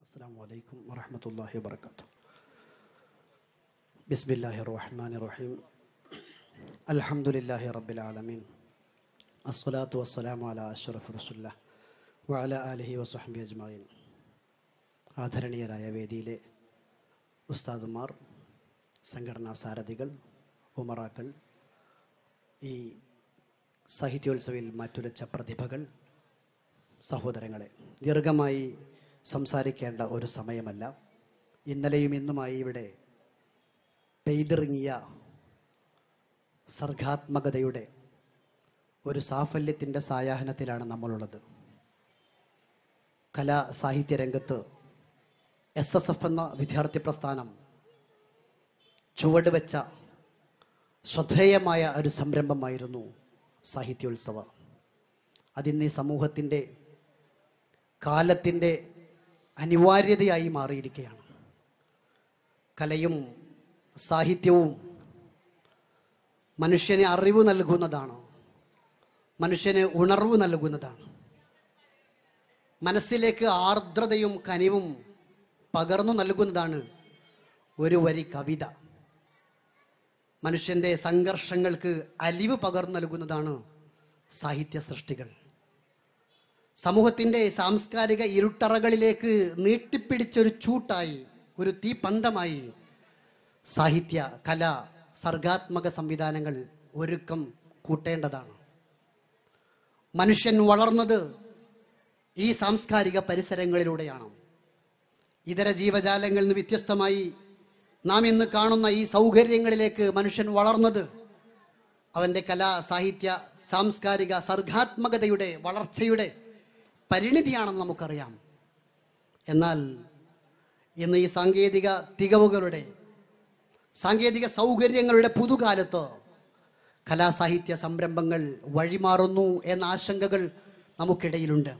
السلام عليكم ورحمة الله وبركاته بسم الله الرحمن الرحيم الحمد لله رب العالمين الصلاة والسلام على أشرف رسول الله وعلى آله وصحبه أجمعين ആദരണീയരായ വേദിയിലെ ഉസ്താദുമാർ സംഘടനാ സാരഥികൾ ഉമറാക്കൾ ഈ സാഹിത്യോത്സവിൽ മറ്റുരച്ച പ്രതിഭകൾ സഹോദരങ്ങളെ ദീർഘമായി സംസാരിക്കേണ്ട ഒരു സമയമല്ല ഇന്നലെയും ഇന്നുമായി ഇവിടെ പെയ്തിറങ്ങിയ സർഗാത്മകതയുടെ ഒരു സാഫല്യത്തിൻ്റെ സായാഹ്നത്തിലാണ് നമ്മളുള്ളത് കലാ സാഹിത്യ രംഗത്ത് എസ് എസ് എഫ് എന്ന വിദ്യാർത്ഥി പ്രസ്ഥാനം ചുവടുവെച്ച ശ്രദ്ധേയമായ ഒരു സംരംഭമായിരുന്നു സാഹിത്യോത്സവ അതിന്ന് ഈ സമൂഹത്തിൻ്റെ കാലത്തിൻ്റെ അനിവാര്യതയായി മാറിയിരിക്കുകയാണ് കലയും സാഹിത്യവും മനുഷ്യന് അറിവ് നൽകുന്നതാണ് മനുഷ്യന് ഉണർവ് നൽകുന്നതാണ് മനസ്സിലേക്ക് ആർദ്രതയും കനിവും പകർന്നു നൽകുന്നതാണ് ഒരു വരി കവിത മനുഷ്യൻ്റെ സംഘർഷങ്ങൾക്ക് അലിവ് പകർന്നു നൽകുന്നതാണ് സാഹിത്യ സൃഷ്ടികൾ സമൂഹത്തിൻ്റെ സാംസ്കാരിക ഇരുട്ടറകളിലേക്ക് നീട്ടിപ്പിടിച്ചൊരു ചൂട്ടായി ഒരു തീപന്തമായി സാഹിത്യ കല സർഗാത്മക സംവിധാനങ്ങൾ ഒരുക്കം കൂട്ടേണ്ടതാണ് മനുഷ്യൻ വളർന്നത് ഈ സാംസ്കാരിക പരിസരങ്ങളിലൂടെയാണ് ഇതര ജീവജാലങ്ങളിൽ നിന്ന് വ്യത്യസ്തമായി നാം ഇന്ന് കാണുന്ന ഈ സൗകര്യങ്ങളിലേക്ക് മനുഷ്യൻ വളർന്നത് അവൻ്റെ കലാ സാഹിത്യ സാംസ്കാരിക സർഗാത്മകതയുടെ വളർച്ചയുടെ പരിണിതിയാണെന്ന് നമുക്കറിയാം എന്നാൽ ഇന്ന് ഈ സാങ്കേതിക തികവുകളുടെ സാങ്കേതിക സൗകര്യങ്ങളുടെ പുതുകാലത്ത് കലാസാഹിത്യ സംരംഭങ്ങൾ വഴിമാറുന്നു എന്ന ആശങ്കകൾ നമുക്കിടയിലുണ്ട്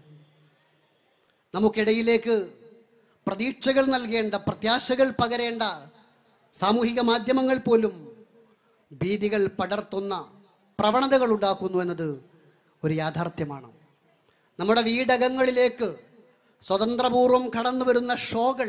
നമുക്കിടയിലേക്ക് പ്രതീക്ഷകൾ നൽകേണ്ട പ്രത്യാശകൾ പകരേണ്ട സാമൂഹിക മാധ്യമങ്ങൾ പോലും ഭീതികൾ പടർത്തുന്ന പ്രവണതകൾ ഉണ്ടാക്കുന്നു എന്നത് ഒരു യാഥാർത്ഥ്യമാണ് നമ്മുടെ വീടകങ്ങളിലേക്ക് സ്വതന്ത്രപൂർവം കടന്നു വരുന്ന ഷോകൾ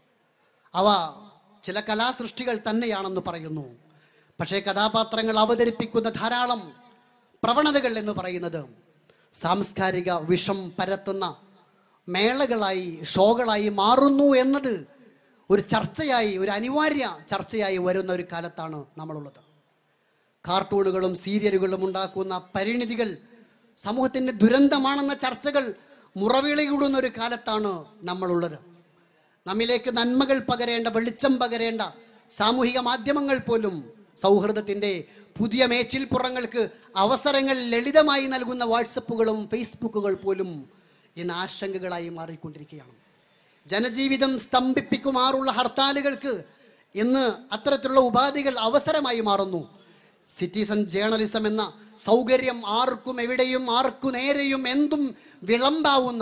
അവ ചില കലാസൃഷ്ടികൾ തന്നെയാണെന്ന് പറയുന്നു പക്ഷേ കഥാപാത്രങ്ങൾ അവതരിപ്പിക്കുന്ന ധാരാളം പ്രവണതകൾ എന്ന് പറയുന്നത് സാംസ്കാരിക വിഷം പരത്തുന്ന മേളകളായി ഷോകളായി മാറുന്നു എന്നത് ഒരു ചർച്ചയായി ഒരു അനിവാര്യ ചർച്ചയായി വരുന്ന ഒരു കാലത്താണ് നമ്മളുള്ളത് കാർട്ടൂണുകളും സീരിയലുകളും ഉണ്ടാക്കുന്ന പരിണിതികൾ സമൂഹത്തിൻ്റെ ദുരന്തമാണെന്ന ചർച്ചകൾ മുറവിളികൂടുന്ന ഒരു കാലത്താണ് നമ്മളുള്ളത് നമ്മിലേക്ക് നന്മകൾ പകരേണ്ട വെളിച്ചം പകരേണ്ട സാമൂഹിക മാധ്യമങ്ങൾ പോലും സൗഹൃദത്തിൻ്റെ പുതിയ മേച്ചിൽപ്പുറങ്ങൾക്ക് അവസരങ്ങൾ ലളിതമായി നൽകുന്ന വാട്സപ്പുകളും ഫേസ്ബുക്കുകൾ പോലും ഇന്ന് ആശങ്കകളായി മാറിക്കൊണ്ടിരിക്കുകയാണ് ജനജീവിതം സ്തംഭിപ്പിക്കുമാറുള്ള ഹർത്താലുകൾക്ക് ഇന്ന് അത്തരത്തിലുള്ള ഉപാധികൾ അവസരമായി മാറുന്നു സിറ്റിസൺ ജേർണലിസം എന്ന സൗകര്യം ആർക്കും എവിടെയും ആർക്കു നേരെയും എന്തും വിളമ്പാവുന്ന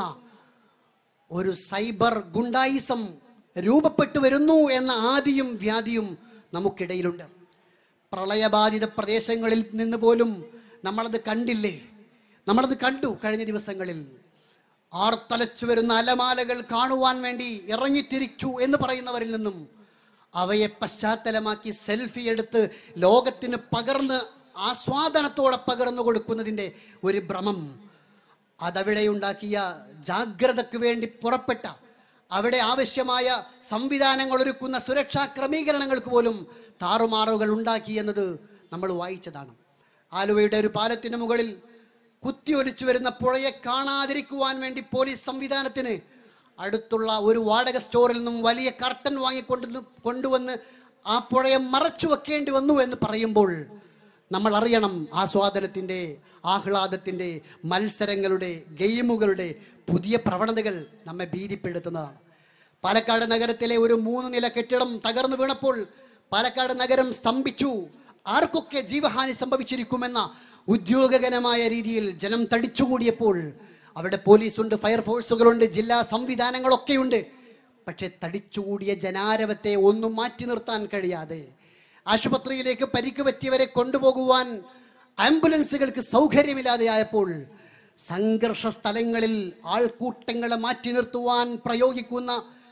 ഒരു സൈബർ ഗുണ്ടായിസം രൂപപ്പെട്ടു വരുന്നു എന്ന ആദിയും വ്യാധിയും നമുക്കിടയിലുണ്ട് പ്രളയബാധിത പ്രദേശങ്ങളിൽ നിന്ന് പോലും നമ്മളത് കണ്ടില്ലേ നമ്മളത് കണ്ടു കഴിഞ്ഞ ദിവസങ്ങളിൽ ആർത്തലച്ചു വരുന്ന അലമാലകൾ കാണുവാൻ വേണ്ടി ഇറങ്ങിത്തിരിച്ചു എന്ന് പറയുന്നവരിൽ നിന്നും അവയെ പശ്ചാത്തലമാക്കി സെൽഫി എടുത്ത് ലോകത്തിന് പകർന്ന് ആസ്വാദനത്തോടെ പകർന്നു കൊടുക്കുന്നതിൻ്റെ ഒരു ഭ്രമം അതവിടെ ഉണ്ടാക്കിയ ജാഗ്രതയ്ക്ക് വേണ്ടി പുറപ്പെട്ട അവിടെ ആവശ്യമായ സംവിധാനങ്ങൾ ഒരുക്കുന്ന സുരക്ഷാ ക്രമീകരണങ്ങൾക്ക് പോലും താറുമാറുകൾ ഉണ്ടാക്കി എന്നത് നമ്മൾ വായിച്ചതാണ് ആലുവയുടെ ഒരു പാലത്തിന് മുകളിൽ കുത്തിയൊലിച്ചു വരുന്ന പുഴയെ കാണാതിരിക്കുവാൻ വേണ്ടി പോലീസ് സംവിധാനത്തിന് അടുത്തുള്ള ഒരു വാടക സ്റ്റോറിൽ നിന്നും വലിയ കർട്ടൻ വാങ്ങിക്കൊണ്ട് കൊണ്ടുവന്ന് ആ പുഴയെ മറച്ചു വെക്കേണ്ടി വന്നു എന്ന് പറയുമ്പോൾ നമ്മൾ അറിയണം ആസ്വാദനത്തിൻ്റെ ആഹ്ലാദത്തിൻ്റെ മത്സരങ്ങളുടെ ഗെയിമുകളുടെ പുതിയ പ്രവണതകൾ നമ്മെ ഭീതിപ്പെടുത്തുന്നതാണ് പാലക്കാട് നഗരത്തിലെ ഒരു മൂന്ന് നില കെട്ടിടം തകർന്നു വീണപ്പോൾ പാലക്കാട് നഗരം സ്തംഭിച്ചു ആർക്കൊക്കെ ജീവഹാനി സംഭവിച്ചിരിക്കുമെന്ന ഉദ്യോഗകരമായ രീതിയിൽ ജനം തടിച്ചുകൂടിയപ്പോൾ അവിടെ പോലീസുണ്ട് ഫയർഫോഴ്സുകളുണ്ട് ജില്ലാ സംവിധാനങ്ങളൊക്കെയുണ്ട് പക്ഷെ തടിച്ചുകൂടിയ ജനാരവത്തെ ഒന്നും മാറ്റി നിർത്താൻ കഴിയാതെ ആശുപത്രിയിലേക്ക് പരിക്ക് പറ്റിയവരെ കൊണ്ടുപോകുവാൻ ആംബുലൻസുകൾക്ക് സൗകര്യമില്ലാതെയായപ്പോൾ സംഘർഷ സ്ഥലങ്ങളിൽ ആൾക്കൂട്ടങ്ങളെ മാറ്റി നിർത്തുവാൻ പ്രയോഗിക്കുന്ന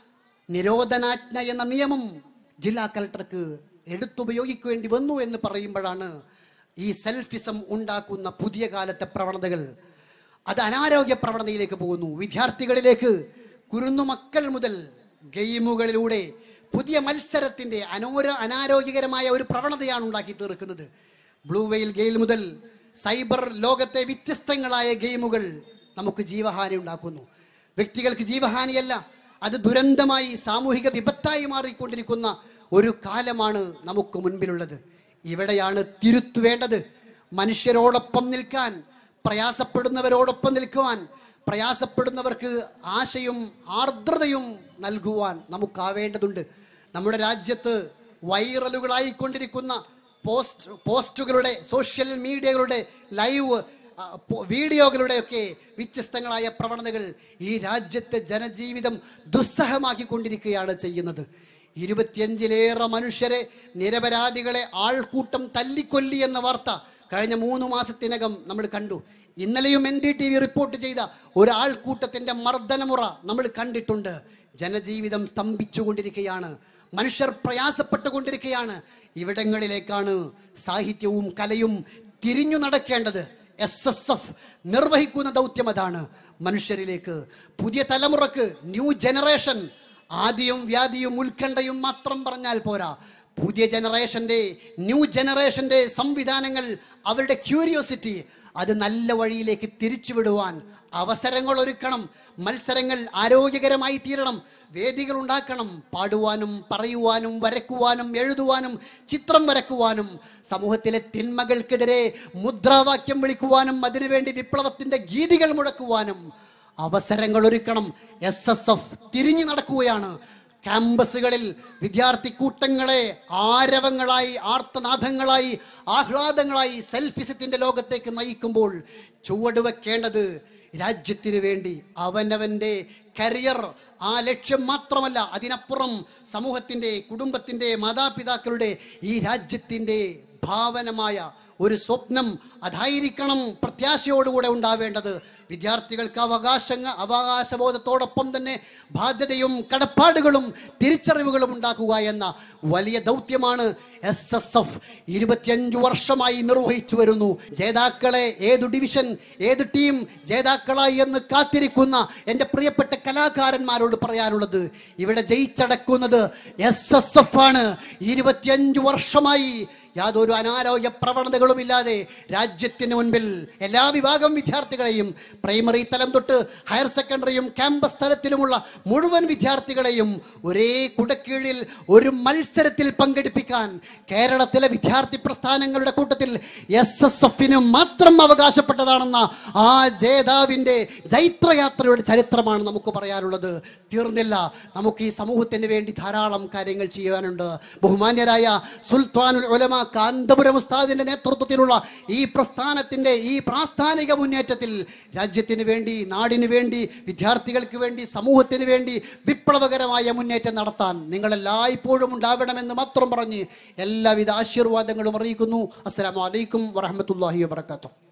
നിരോധനാജ്ഞ എന്ന നിയമം ജില്ലാ കളക്ടർക്ക് എടുത്തുപയോഗിക്കേണ്ടി വന്നു എന്ന് പറയുമ്പോഴാണ് ഈ സെൽഫിസം ഉണ്ടാക്കുന്ന പുതിയ കാലത്തെ പ്രവണതകൾ അത് അനാരോഗ്യ പ്രവണതയിലേക്ക് പോകുന്നു വിദ്യാർത്ഥികളിലേക്ക് കുരുന്നുമക്കൾ മുതൽ ഗെയിമുകളിലൂടെ പുതിയ മത്സരത്തിന്റെ അനോര അനാരോഗ്യകരമായ ഒരു പ്രവണതയാണ് ഉണ്ടാക്കി തീർക്കുന്നത് ബ്ലൂ വെയിൽ ഗെയിൽ മുതൽ സൈബർ ലോകത്തെ വ്യത്യസ്തങ്ങളായ ഗെയിമുകൾ നമുക്ക് ജീവഹാനി ഉണ്ടാക്കുന്നു വ്യക്തികൾക്ക് ജീവഹാനിയല്ല അത് ദുരന്തമായി സാമൂഹിക വിപത്തായി മാറിക്കൊണ്ടിരിക്കുന്ന ഒരു കാലമാണ് നമുക്ക് മുൻപിലുള്ളത് ഇവിടെയാണ് തിരുത്തുവേണ്ടത് മനുഷ്യരോടൊപ്പം നിൽക്കാൻ പ്രയാസപ്പെടുന്നവരോടൊപ്പം നിൽക്കുവാൻ പ്രയാസപ്പെടുന്നവർക്ക് ആശയും ആർദ്രതയും നൽകുവാൻ നമുക്കാവേണ്ടതുണ്ട് നമ്മുടെ രാജ്യത്ത് വൈറലുകളായിക്കൊണ്ടിരിക്കുന്ന പോസ്റ്റ് പോസ്റ്റുകളുടെ സോഷ്യൽ മീഡിയകളുടെ ലൈവ് ആ, പോ- വീഡിയോകളുടെയൊക്കെ വ്യത്യസ്തങ്ങളായ പ്രവണതകൾ ഈ രാജ്യത്തെ ജനജീവിതം ദുസ്സഹമാക്കിക്കൊണ്ടിരിക്കുകയാണ് ചെയ്യുന്നത് ഇരുപത്തിയഞ്ചിലേറെ മനുഷ്യരെ നിരപരാധികളെ ആൾക്കൂട്ടം തല്ലിക്കൊല്ലി എന്ന വാർത്ത കഴിഞ്ഞ മൂന്ന് മാസത്തിനകം നമ്മൾ കണ്ടു ഇന്നലെയും N D T V report ചെയ്ത ഒരു ആൾക്കൂട്ടത്തിന്റെ മർദ്ദനമുറ നമ്മൾ കണ്ടിട്ടുണ്ട് ജനജീവിതം സ്തംഭിച്ചുകൊണ്ടിരിക്കുകയാണ് മനുഷ്യർ പ്രയാസപ്പെട്ടുകൊണ്ടിരിക്കുകയാണ് ഇവിടങ്ങളിലേക്കാണ് സാഹിത്യവും കലയും തിരിഞ്ഞു നടക്കേണ്ടത് എസ് എസ് എഫ് നിർവഹിക്കുന്ന ദൗത്യം അതാണ് മനുഷ്യരിലേക്ക് പുതിയ തലമുറക്ക് ന്യൂ ജനറേഷൻ ആദ്യവും വ്യാധിയും ഉത്കണ്ഠയും മാത്രം പറഞ്ഞാൽ പോരാ പുതിയ ജനറേഷന്റെ ന്യൂ ജനറേഷന്റെ സംവിധാനങ്ങൾ അവരുടെ ക്യൂരിയോസിറ്റി അത് നല്ല വഴിയിലേക്ക് തിരിച്ചുവിടുവാൻ അവസരങ്ങൾ ഒരുക്കണം മത്സരങ്ങൾ ആരോഗ്യകരമായി തീരണം വേദികൾ ഉണ്ടാക്കണം പാടുവാനും പറയുവാനും വരക്കുവാനും എഴുതുവാനും ചിത്രം വരക്കുവാനും സമൂഹത്തിലെ തിന്മകൾക്കെതിരെ മുദ്രാവാക്യം വിളിക്കുവാനും അതിനുവേണ്ടി വിപ്ലവത്തിന്റെ ഗീതികൾ മുഴക്കുവാനും അവസരങ്ങൾ ഒരുക്കണം എസ് എസ് എഫ് തിരിഞ്ഞു നടക്കുകയാണ് ക്യാമ്പസുകളിൽ വിദ്യാർത്ഥി കൂട്ടങ്ങളെ ആരവങ്ങളായി ആർത്തനാദങ്ങളായി ആഹ്ലാദങ്ങളായി സെൽഫിസത്തിന്റെ ലോകത്തേക്ക് നയിക്കുമ്പോൾ ചുവടുവെക്കേണ്ടത് രാജ്യത്തിന് വേണ്ടി അവനവന്റെ കരിയർ ആ ലക്ഷ്യം മാത്രമല്ല അതിനപ്പുറം സമൂഹത്തിന്റെ കുടുംബത്തിന്റെ മാതാപിതാക്കളുടെ ഈ രാജ്യത്തിന്റെ ഭാവനമായ ഒരു സ്വപ്നം അതായിരിക്കണം പ്രത്യാശയോടുകൂടെ ഉണ്ടാവേണ്ടത് വിദ്യാർത്ഥികൾക്ക് അവകാശങ്ങൾ അവകാശബോധത്തോടൊപ്പം തന്നെ ബാധ്യതയും കടപ്പാടുകളും തിരിച്ചറിവുകളും ഉണ്ടാക്കുക എന്ന വലിയ ദൗത്യമാണ് എസ് എസ് എഫ് ഇരുപത്തിയഞ്ചു വർഷമായി നിർവഹിച്ചു വരുന്നു ജേതാക്കളെ ഏതു ഡിവിഷൻ ഏത് ടീം ജേതാക്കളായി എന്ന് കാത്തിരിക്കുന്ന എൻ്റെ പ്രിയപ്പെട്ട കലാകാരന്മാരോട് പറയാനുള്ളത് ഇവിടെ ജയിച്ചടക്കുന്നത് എസ് എസ് എഫ് ആണ് ഇരുപത്തിയഞ്ചു വർഷമായി യാതൊരു അനാരോഗ്യ പ്രവണതകളും ഇല്ലാതെ രാജ്യത്തിന് മുൻപിൽ എല്ലാ വിഭാഗം വിദ്യാർത്ഥികളെയും പ്രൈമറി തലം തൊട്ട് ഹയർ സെക്കൻഡറിയും ക്യാമ്പസ് തലത്തിലുമുള്ള മുഴുവൻ വിദ്യാർത്ഥികളെയും ഒരേ കുടക്കീഴിൽ ഒരു മത്സരത്തിൽ പങ്കെടുപ്പിക്കാൻ കേരളത്തിലെ വിദ്യാർത്ഥി പ്രസ്ഥാനങ്ങളുടെ കൂട്ടത്തിൽ എസ് എസ് എഫിന് മാത്രം അവകാശപ്പെട്ടതാണെന്ന ആ ജേതാവിൻ്റെ ജൈത്രയാത്രയുടെ ചരിത്രമാണ് നമുക്ക് പറയാനുള്ളത് തീർന്നില്ല നമുക്ക് ഈ സമൂഹത്തിന് വേണ്ടി ധാരാളം കാര്യങ്ങൾ ചെയ്യാനുണ്ട് ബഹുമാന്യരായ സുൽത്താനുൽ ഉലമ കാന്തപുരം ഉസ്താദിന്റെ നേതൃത്വത്തിലുള്ള ഈ പ്രസ്ഥാനത്തിന്റെ ഈ പ്രാസ്ഥാനിക മുന്നേറ്റത്തിൽ രാജ്യത്തിന് വേണ്ടി നാടിന് വേണ്ടി വിദ്യാർത്ഥികൾക്ക് വേണ്ടി സമൂഹത്തിന് വേണ്ടി വിപ്ലവകരമായ മുന്നേറ്റം നടത്താൻ നിങ്ങളെല്ലായ്പ്പോഴും ഉണ്ടാകണമെന്ന് മാത്രം പറഞ്ഞ് എല്ലാവിധ ആശീർവാദങ്ങളും അറിയിക്കുന്നു അസ്സലാമു അലൈക്കും വറഹമത്തല്ലാഹി വാബർക്കാത്തു